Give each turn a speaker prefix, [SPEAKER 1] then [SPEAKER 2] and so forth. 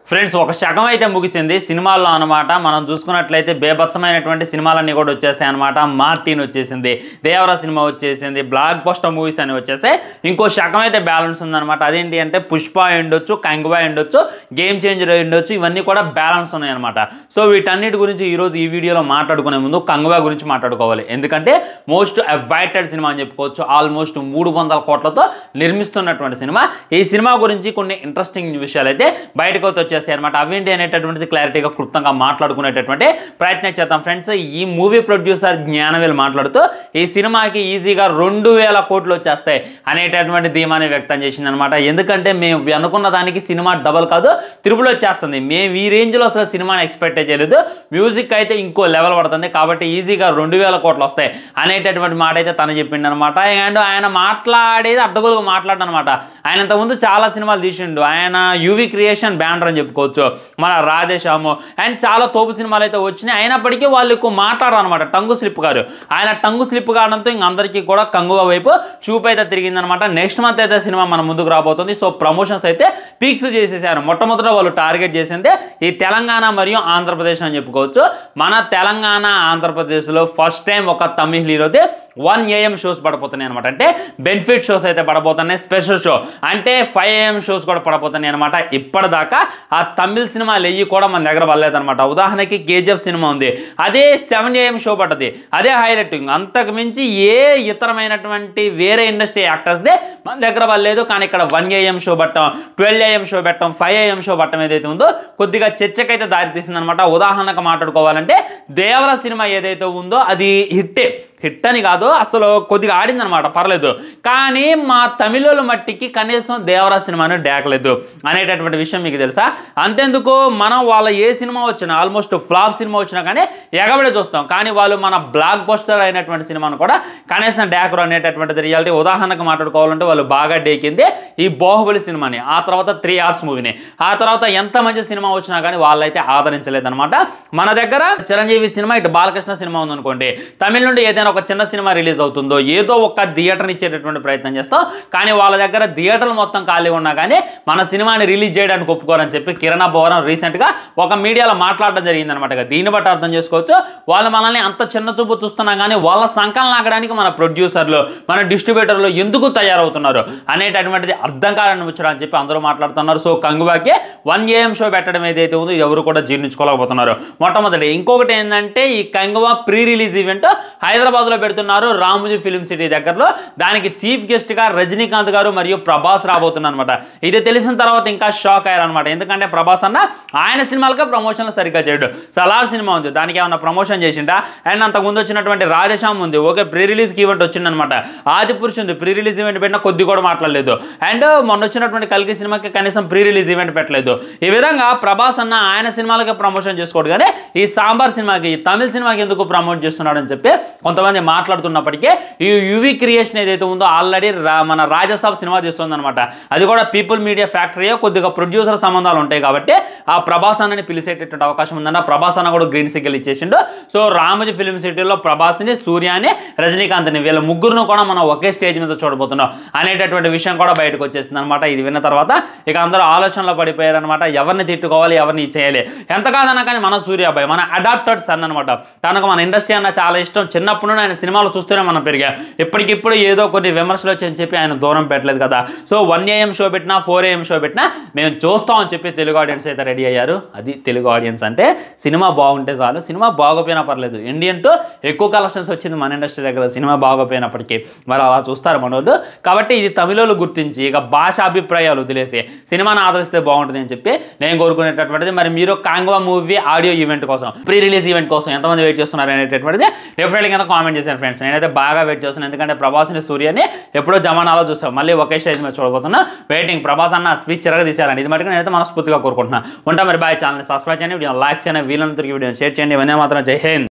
[SPEAKER 1] friends ఒక శకం అయితే ముగిసింది సినిమాల్లో అనమాట మనం చూసుకున్నట్లయితే బేభత్సమైనటువంటి సినిమాలన్నీ కూడా వచ్చేసాయి అనమాట మార్టిన్ వచ్చేసింది దేవరా సినిమా వచ్చేసింది బ్లాక్ బస్టర్ మూవీస్ అని వచ్చేసాయి ఇంకో శకం అయితే బ్యాలెన్స్ ఉందన్నమాట అదేంటి అంటే పుష్ప ఉండొచ్చు కంగువా ఉండొచ్చు గేమ్ చేంజర్ ఉండొచ్చు ఇవన్నీ కూడా బ్యాలెన్స్ ఉన్నాయన్నమాట సో వీటన్నిటి గురించి ఈరోజు ఈ వీడియోలో మాట్లాడుకునే ముందు కంగువా గురించి మాట్లాడుకోవాలి ఎందుకంటే మోస్ట్ అవైటెడ్ సినిమా అని చెప్పుకోవచ్చు ఆల్మోస్ట్ మూడు వందల కోట్లతో నిర్మిస్తున్నటువంటి సినిమా ఈ సినిమా గురించి కొన్ని ఇంట్రెస్టింగ్ విషయాలు అయితే బయటకు అయితే వచ్చేసాయి అనమాట అవేంటి అనేటటువంటిది క్లారిటీగా క్లుప్తంగా మాట్లాడుకునేటటువంటి ప్రయత్నం చేద్దాం ఫ్రెండ్స్ ఈ మూవీ ప్రొడ్యూసర్ జ్ఞానవేల్ మాట్లాడుతూ ఈ సినిమాకి ఈజీగా రెండు వేల కోట్లు వచ్చేస్తాయి అనేటటువంటి ధీమాని వ్యక్తం చేసింది అనమాట ఎందుకంటే మేము అనుకున్న దానికి సినిమా డబల్ కాదు త్రిపుల్ వచ్చేస్తుంది మేము ఈ రేంజ్లో అసలు సినిమాని ఎక్స్పెక్ట్ చేయలేదు మ్యూజిక్ అయితే ఇంకో లెవెల్ పడుతుంది కాబట్టి ఈజీగా రెండు వేల కోట్లు వస్తాయి అనేటటువంటి మాట అయితే తను చెప్పిండు అనమాట అండ్ ఆయన మాట్లాడేది అడ్డగోలుగా మాట్లాడనమాట ఆయన ఇంతకుముందు చాలా సినిమాలు తీసిండు ఆయన యూవి క్రియేషన్ బ్యానర్ అని చెప్పుకోవచ్చు మన రాధేశ్యాము అండ్ చాలా తోపు సినిమాలు అయితే వచ్చినాయి అయినప్పటికీ వాళ్ళు ఎక్కువ మాట్లాడరు అనమాట టంగు స్లిప్ గారు ఆయన టంగు స్లిప్ కావడంతో ఇంక అందరికీ కూడా కంగువ వైపు చూపు అయితే తిరిగిందనమాట నెక్స్ట్ మంత్ అయితే సినిమా మన ముందుకు రాబోతుంది సో ప్రమోషన్స్ అయితే పీక్స్ చేసేసారు మొట్టమొదట వాళ్ళు టార్గెట్ చేసిందే ఈ తెలంగాణ మరియు ఆంధ్రప్రదేశ్ అని చెప్పుకోవచ్చు మన తెలంగాణ ఆంధ్రప్రదేశ్లో ఫస్ట్ టైం ఒక తమిళ్ హీరోదే వన్ ఏఎం షోస్ పడబోతున్నాయి అనమాట అంటే బెనిఫిట్ షోస్ అయితే పడబోతున్నాయి స్పెషల్ షో అంటే ఫైవ్ ఏఎం షోస్ కూడా పడబోతున్నాయి అనమాట ఇప్పటిదాకా ఆ తమిళ సినిమాలు ఎయ్యి కూడా మన దగ్గర పడలేదన్నమాట ఉదాహరణకి కేజీఎఫ్ సినిమా ఉంది అదే సెవెన్ ఏఎం షో పడ్డది అదే హైలైట్ అంతకు మించి ఏ ఇతరమైనటువంటి వేరే ఇండస్ట్రీ యాక్టర్స్దే మన దగ్గర పడలేదు కానీ ఇక్కడ వన్ ఏఎం షో పట్టడం ట్వెల్వ్ ఏఎం షో పెట్టడం ఫైవ్ ఏఎం షో పట్టడం ఏదైతే ఉందో కొద్దిగా చర్చకైతే దారితీసింది అనమాట ఉదాహరణకు మాట్లాడుకోవాలంటే దేవర సినిమా ఏదైతే ఉందో అది హిట్టే హిట్ అని కాదు అసలు కొద్దిగా ఆడిందనమాట పర్లేదు కానీ మా తమిళోళ్ళ మట్టికి కనీసం దేవరా సినిమాను డేకలేదు అనేటటువంటి విషయం మీకు తెలుసా అంతెందుకు మనం వాళ్ళ ఏ సినిమా వచ్చినా ఆల్మోస్ట్ ఫ్లాప్ సినిమా వచ్చినా కానీ ఎగబడి చూస్తాం కానీ వాళ్ళు మన బ్లాక్ బస్టర్ అయినటువంటి సినిమాను కూడా కనీసం డేకరు అనేటటువంటిది రియాలిటీ ఉదాహరణకు మాట్లాడుకోవాలంటే వాళ్ళు బాగా డేకింది ఈ బాహుబలి సినిమాని ఆ తర్వాత త్రీ అవర్స్ మూవీని ఆ తర్వాత ఎంత మంచి సినిమా వచ్చినా కానీ వాళ్ళైతే ఆదరించలేదన్నమాట మన దగ్గర చిరంజీవి సినిమా ఇటు బాలకృష్ణ సినిమా ఉందనుకోండి తమిళ నుండి ఏదైనా ఒక చిన్న సినిమా రిలీజ్ అవుతుందో ఏదో ఒక థియేటర్ని ఇచ్చేటటువంటి ప్రయత్నం చేస్తాం కానీ వాళ్ళ దగ్గర థియేటర్లు మొత్తం ఖాళీ ఉన్నా కానీ మన సినిమాని రిలీజ్ చేయడానికి ఒప్పుకోరని చెప్పి కిరణ్ బోరం రీసెంట్గా ఒక మీడియాలో మాట్లాడడం జరిగింది అనమాట దీన్ని బట్టి అర్థం చేసుకోవచ్చు వాళ్ళు మనల్ని అంత చిన్న చూపు చూస్తున్నా కానీ వాళ్ళ సంకలనం ఆగడానికి మన ప్రొడ్యూసర్లు మన డిస్ట్రిబ్యూటర్లు ఎందుకు తయారవుతున్నారు అనేటటువంటిది అర్థం కాలని ముచ్చడం అని చెప్పి అందరూ మాట్లాడుతున్నారు సో కంగువాకి వన్ ఏఎం షో పెట్టడం ఏదైతే ఉందో ఎవరు కూడా జీర్ణించుకోలేకపోతున్నారు మొట్టమొదటి ఇంకొకటి ఏంటంటే ఈ కంగువా ప్రీ రిలీజ్ ఈవెంట్ హైదరాబాద్లో పెడుతున్నారు రామోజీ ఫిలిం సిటీ దగ్గరలో దానికి చీఫ్ గెస్ట్గా రజనీకాంత్ గారు మరియు ప్రభాస్ రాబోతున్నారు అనమాట ఇది తెలిసిన తర్వాత ఇంకా షాక్ అయ్యారనమాట ఎందుకంటే ప్రభాస్ అన్న ఆయన సినిమాలకే ప్రమోషన్లు సరిగ్గా చేయడు సలార్ సినిమా ఉంది దానికి ఏమన్నా ప్రమోషన్ చేసిండా అండ్ అంతకుముందు వచ్చినటువంటి రాధేశ్యామ్ ఉంది ఓకే ప్రీ రిలీజ్కి ఈవెంట్ వచ్చిందనమాట ఆది పురుష్ ఉంది ప్రీ రిలీజ్ ఈవెంట్ పెట్టినా కొద్ది కూడా మాట్లాడలేదు అండ్ మొన్న వచ్చినటువంటి కలికి సినిమాకి కనీసం ప్రీ రిలీజ్ ఈవెంట్ పెట్టలేదు ఈ విధంగా ప్రభాస్ అన్న ఆయన సినిమాలకే ప్రమోషన్ చేసుకోడు కానీ ఈ సాంబార్ సినిమాకి ఈ తమిళ సినిమాకి ఎందుకు ప్రమోట్ చేస్తున్నాడు అని చెప్పి కొంతమంది మాట్లాడుతున్నప్పటికీ ఈ యువి క్రియేషన్ ఏదైతే ఉందో ఆల్రెడీ మన రాజసాబ్ సినిమా తీస్తుందన్నమాట అది కూడా పీపుల్ మీడియా ఫ్యాక్టరీ కొద్దిగా ప్రొడ్యూసర్ సంబంధాలు ఉంటాయి కాబట్టి ఆ ప్రభాస్ అన్నని పిలిచేటటువంటి అవకాశం ఉందన్న ప్రభాస్ అన్న కూడా గ్రీన్ సిగ్నల్ ఇచ్చేసిండు సో రామోజీ ఫిలిం సిటీలో ప్రభాస్ని సూర్యాని రజనీకాంత్ని వీళ్ళ ముగ్గురును కూడా మనం ఒకే స్టేజ్ మీద చూడబోతున్నాం అనేటటువంటి విషయం కూడా బయటకు వచ్చేసింది అనమాట ఇది విన్న తర్వాత ఇక అందరూ ఆలోచనలో పడిపోయారు అనమాట ఎవరిని తిట్టుకోవాలి ఎవరిని చేయాలి ఎంత కాదన్నా కానీ మన సూర్యాబాయ్ మన అడాప్టెడ్ సన్ అనమాట తనకు మన ఇండస్ట్రీ అన్న చాలా ఇష్టం చిన్నప్పుడు నుండి ఆయన సినిమాలు చూస్తూనే మనం పెరిగా ఇప్పటికిప్పుడు ఏదో కొన్ని విమర్శలు వచ్చని చెప్పి ఆయన దూరం పెట్టలేదు కదా సో వన్ ఏఎం షో పెట్టినా ఫోర్ ఏఎం షో పెట్టినా మేము చూస్తామని చెప్పి తెలుగు ఆడియన్స్ అయితే రెడీ అయ్యారు అది తెలుగు ఆడియన్స్ అంటే సినిమా బాగుంటే చాలు సినిమా బాగోపోయినా పర్లేదు ఇండియన్ టు ఎక్కువ కలెక్షన్స్ వచ్చింది మన ఇండస్ట్రీ దగ్గర సినిమా బాగోపోయినప్పటికీ మరి అలా చూస్తారు మనోళ్ళు కాబట్టి ఇది తమిళోళ్ళు గుర్తించి ఇక భాష అభిప్రాయాలు వదిలేసి సినిమాని ఆదరిస్తే బాగుంటుంది అని చెప్పి నేను కోరుకునేటటువంటిది మరి మీరు కాంగ్వా మూవీ ఆడియో ఈవెంట్ కోసం ప్రీ రిలీజ్ ఈవెంట్ కోసం ఎంతమంది వెయిట్ చేస్తున్నారు అనేటటువంటిది డెఫినెట్గా కింద కామెంట్ చేశాను ఫ్రెండ్స్ నేనైతే బాగా వెయిట్ చేస్తున్నాను ఎందుకంటే ప్రభాస్ని సూర్యని ఎప్పుడో జమానాలో చూస్తాం మళ్ళీ ఒకే స్టేజ్ మీద చూడబోతున్నా వెయిటింగ్ ప్రభాస్ అన్న స్పీచ్ చిరగ తీశారండి ఇది మటుకు నేనైతే మనస్ఫూర్తిగా కోరుకుంటున్నాను ఉంటా మరి బాయ్ ఛానల్ సబ్స్క్రైబ్ చేయండి వీడియో లైక్ చేయండి వీళ్ళందరికీ వీడియో షేర్ చేయండి ఇవన్నీ మాత్రం జై హింద్